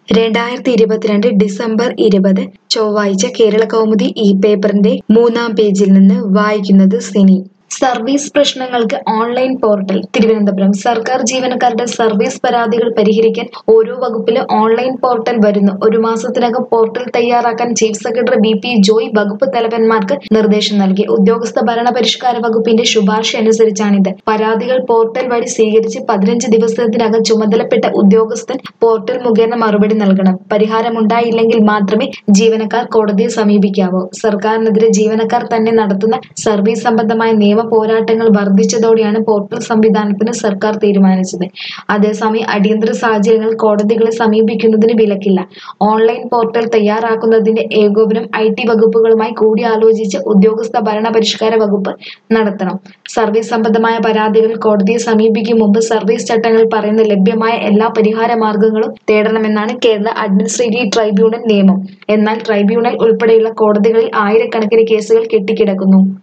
രണ്ടായിരത്തി ഇരുപത്തിരണ്ട് ഡിസംബർ ഇരുപത് ചൊവ്വാഴ്ച കേരള കൗമുദി ഈ പേപ്പറിന്റെ മൂന്നാം പേജിൽ നിന്ന് വായിക്കുന്നത് സിനി സർവീസ് പ്രശ്നങ്ങൾക്ക് ഓൺലൈൻ പോർട്ടൽ തിരുവനന്തപുരം സർക്കാർ ജീവനക്കാരുടെ സർവീസ് പരാതികൾ പരിഹരിക്കാൻ ഓരോ വകുപ്പിലും ഓൺലൈൻ പോർട്ടൽ വരുന്നു ഒരു മാസത്തിനകം പോർട്ടൽ തയ്യാറാക്കാൻ chief secretary B P Joy വകുപ്പ് തലവന്മാർക്ക് നിർദ്ദേശം നൽകി ഉദ്യോഗസ്ഥ ഭരണ പരിഷ്കാര വകുപ്പിന്റെ ശുപാർശ അനുസരിച്ചാണിത് പരാതികൾ പോർട്ടൽ വഴി സ്വീകരിച്ച് പതിനഞ്ച് ദിവസത്തിനകം ചുമതലപ്പെട്ട ഉദ്യോഗസ്ഥൻ പോർട്ടൽ മുഖേന മറുപടി നൽകണം പരിഹാരമുണ്ടായില്ലെങ്കിൽ മാത്രമേ ജീവനക്കാർ കോടതിയെ സമീപിക്കാവൂ സർക്കാരിനെതിരെ ജീവനക്കാർ തന്നെ നടത്തുന്ന സർവീസ് സംബന്ധമായ നിയമ പോരാട്ടങ്ങൾ വർദ്ധിച്ചതോടെയാണ് പോർട്ടൽ സംവിധാനത്തിന് സർക്കാർ തീരുമാനിച്ചത് അതേസമയം അടിയന്തര സാഹചര്യങ്ങൾ കോടതികളെ സമീപിക്കുന്നതിന് വിലക്കില്ല ഓൺലൈൻ പോർട്ടൽ തയ്യാറാക്കുന്നതിന്റെ ഏകോപനം ഐ ടി വകുപ്പുകളുമായി കൂടിയാലോചിച്ച് ഉദ്യോഗസ്ഥ ഭരണ പരിഷ്കാര വകുപ്പ് നടത്തണം സർവീസ് സംബന്ധമായ പരാതികൾ കോടതിയെ സമീപിക്കും മുമ്പ് സർവീസ് ചട്ടങ്ങൾ പറയുന്ന ലഭ്യമായ എല്ലാ പരിഹാര മാർഗങ്ങളും തേടണമെന്നാണ് കേരള അഡ്മിനിസ്ട്രേറ്റീവ് ട്രൈബ്യൂണൽ നിയമം എന്നാൽ ട്രൈബ്യൂണൽ ഉൾപ്പെടെയുള്ള കോടതികളിൽ ആയിരക്കണക്കിന് കേസുകൾ കെട്ടിക്കിടക്കുന്നു